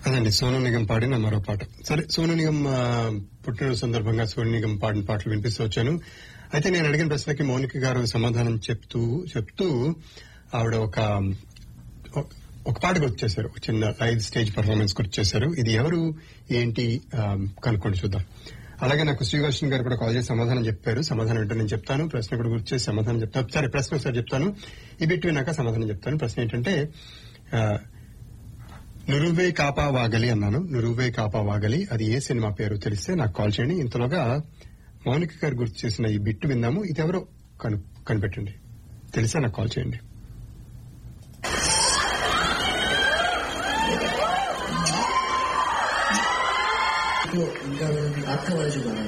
అదండి సోను నిగం పాడిన మరో పాట సరే సోను నిగం ఆ, పుట్టినరోజు సందర్భంగా సోను నిగం పాడిన పాటలు వినిపిస్తూ వచ్చాను అయితే నేను అడిగిన ప్రశ్నకి మౌనిక గారు సమాధానం చెప్తూ చెప్తూ ఆవిడ ఒక ఒక- ఒక పాట గుర్తుచేశారు ఒక చిన్న లైవ్ స్టేజ్ పర్ఫార్మెన్స్ గుర్తుచేశారు ఇది ఎవరు ఏంటి ఆ, కనుక్కోండి చూద్దాం అలాగే నాకు శ్రీవర్షన్ గారు కూడా కాల్ చేసి సమాధానం చెప్పారు సమాధానం ఏంటో నేను చెప్తాను ప్రశ్న కూడా గుర్తు చేసి సమాధానం చెప్తాను సరే ప్రశ్న ఒకసారి చెప్తాను ఈ బిట్ విన్నాక సమాధానం చెప్తాను ప్రశ్న ఏంటంటే ఆ, నురువే కాపా వాగలి అన్నాను నురువే కాపా వాగలి అది ఏ సినిమా పేరు తెలిస్తే నాకు కాల్ చేయండి ఇంతలోగా మౌనిక గారు గుర్తు చేసిన ఈ బిట్టు విందాము ఇది ఎవరో కను కనిపెట్టండి తెలిస్తే నాకు కాల్ చేయండి ఇంకా ఇంకా అక్క వయసు కదా